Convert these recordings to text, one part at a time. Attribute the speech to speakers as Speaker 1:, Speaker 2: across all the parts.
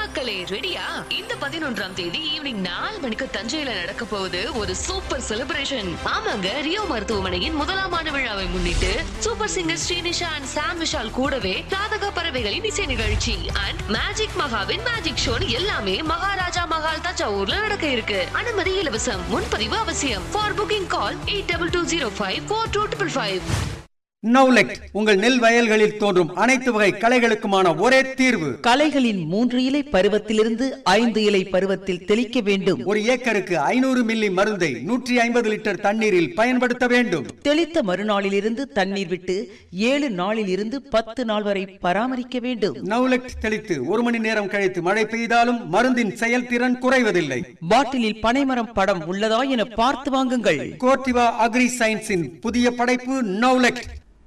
Speaker 1: மக்களே ரெடியா இந்த பதினொன்றாம் தேதி ஈவினிங் நாலு மணிக்கு தஞ்சையில நடக்க போகுது ஒரு சூப்பர் செலிப்ரேஷன் ஆமாங்க ரியோ மருத்துவமனையின் முதலாம் ஆண்டு விழாவை முன்னிட்டு super singer Srinisha and Sam Vishal கூடவே ராதக பறவைகளின் இசை நிகழ்ச்சி அண்ட் மேஜிக் மகாவின் மேஜிக் ஷோ எல்லாமே மகாராஜா மகால் தஞ்சாவூர்ல நடக்க இருக்கு அனுமதி இலவசம் முன்பதிவு அவசியம் for booking call eight double two zero five four two triple five
Speaker 2: நவுலெக் உங்கள் நெல் வயல்களில் தோன்றும் அனைத்து வகை களைகளுக்குமான ஒரே தீர்வு
Speaker 3: களைகளின் மூன்று இலை பருவத்திலிருந்து ஐந்து இலை பருவத்தில் தெளிக்க வேண்டும்
Speaker 2: ஒரு ஏக்கருக்கு ஐநூறு மில்லி மருந்தை நூற்றி ஐம்பது லிட்டர் தண்ணீரில் பயன்படுத்த வேண்டும்
Speaker 3: தெளித்த மறுநாளிலிருந்து தண்ணீர் விட்டு ஏழு நாளில் இருந்து பத்து நாள் வரை பராமரிக்க வேண்டும்
Speaker 2: நவுலெக் தெளித்து ஒரு மணி நேரம் கழித்து மழை பெய்தாலும் மருந்தின் செயல்திறன் குறைவதில்லை
Speaker 3: பாட்டிலில் பனைமரம் படம் உள்ளதா என பார்த்து வாங்குங்கள்
Speaker 2: கோர்டிவா அக்ரி சயின்ஸின் புதிய படைப்பு நவுலெக்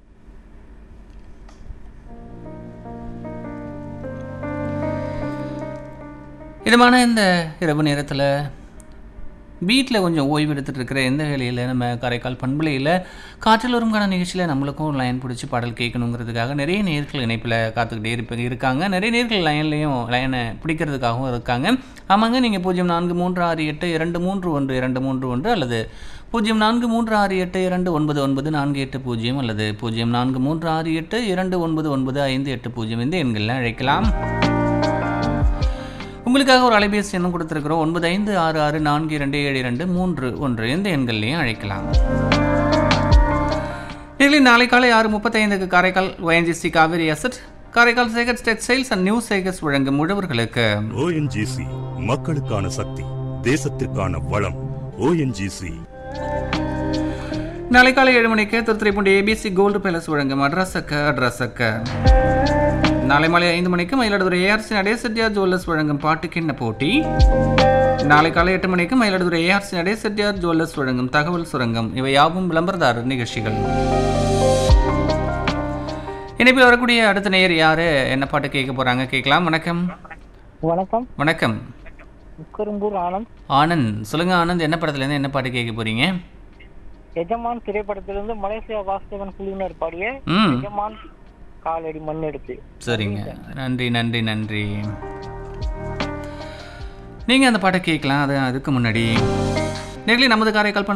Speaker 4: இதமான இந்த இரவு நேரத்தில் வீட்டில் கொஞ்சம் ஓய்வு எடுத்துகிட்டு இருக்கிற எந்த வேலையில் நம்ம காரைக்கால் பண்பலையில் காற்றில் வரும்கான நிகழ்ச்சியில் நம்மளுக்கும் ஒரு லைன் பிடிச்சி பாடல் கேட்கணுங்கிறதுக்காக நிறைய நேர்கள் இணைப்பில் காத்துக்கிட்டே இருப்ப இருக்காங்க நிறைய நேர்கள் லைன்லேயும் லைனை பிடிக்கிறதுக்காகவும் இருக்காங்க ஆமாங்க நீங்கள் பூஜ்ஜியம் நான்கு மூன்று ஆறு எட்டு இரண்டு மூன்று ஒன்று இரண்டு மூன்று ஒன்று அல்லது பூஜ்ஜியம் நான்கு மூன்று ஆறு எட்டு இரண்டு ஒன்பது ஒன்பது நான்கு எட்டு பூஜ்ஜியம் அல்லது பூஜ்ஜியம் நான்கு மூன்று ஆறு எட்டு இரண்டு ஒன்பது ஒன்பது ஐந்து எட்டு பூஜ்ஜியம் இந்த எண்களில் அழைக்கலாம் உங்களுக்காக ஒரு அலைபேசி எண்ணும் கொடுத்துருக்குறோம் ஒன்பது ஐந்து ஆறு ஆறு நான்கு இரண்டு ஏழு இரண்டு மூன்று ஒன்று எந்த எண்கள்லையும் அழைக்கலாம் இதில் நாளை காலை ஆறு முப்பத்தைந்துக்கு Karaikal ONGC Cauvery asset Karaikal Sekars textiles and new Sekars வழங்கும் முழவர்களுக்கு
Speaker 5: ஓஎன்ஜிசி மக்களுக்கான சக்தி தேசத்திற்கான வளம் ஓஎன்ஜிசி
Speaker 4: நாளை காலை ஏழு மணிக்கு திருத்துறைப்பூண்டி ஏபிசி கோல்டு பேலஸ் வழங்கும் அட்ரஸக்க அட்ரஸக்க நாளை மாலை ஐந்து மணிக்கு மயிலாடுதுறை ஏஆர்சி நடேசெட்டியார் ஜுவல்லர்ஸ் வழங்கும் பாட்டு கிண்ண போட்டி நாளை காலை எட்டு மணிக்கு மயிலாடுதுறை ஏஆர்சி நடேசெட்டியார் ஜுவல்லர்ஸ் வழங்கும் தகவல் சுரங்கம் இவை யாவும் விளம்பரதாரர் நிகழ்ச்சிகள் இணைப்பில் வரக்கூடிய அடுத்த நேயர் யாரு என்ன பாட்டு கேட்க போறாங்க கேட்கலாம் வணக்கம்
Speaker 6: வணக்கம்
Speaker 4: வணக்கம்
Speaker 6: முக்கரும்பூர் ஆனந்த்
Speaker 4: ஆனந்த் சொல்லுங்க ஆனந்த் என்ன படத்துல இருந்து என்ன பாட்டு கேட்க போறீங்க
Speaker 6: எஜமான் திரைப்படத்திலிருந்து மலேசியா வாசுதேவன் குழுவினர் பாடிய
Speaker 4: ம்
Speaker 6: எஜமான் காலடி மண் எடுத்து
Speaker 4: சரிங்க நன்றி நன்றி நன்றி நீங்கள் அந்த பாட்டை கேட்கலாம் அது அதுக்கு முன்னாடி நேர்களை நமது காரைக்கால்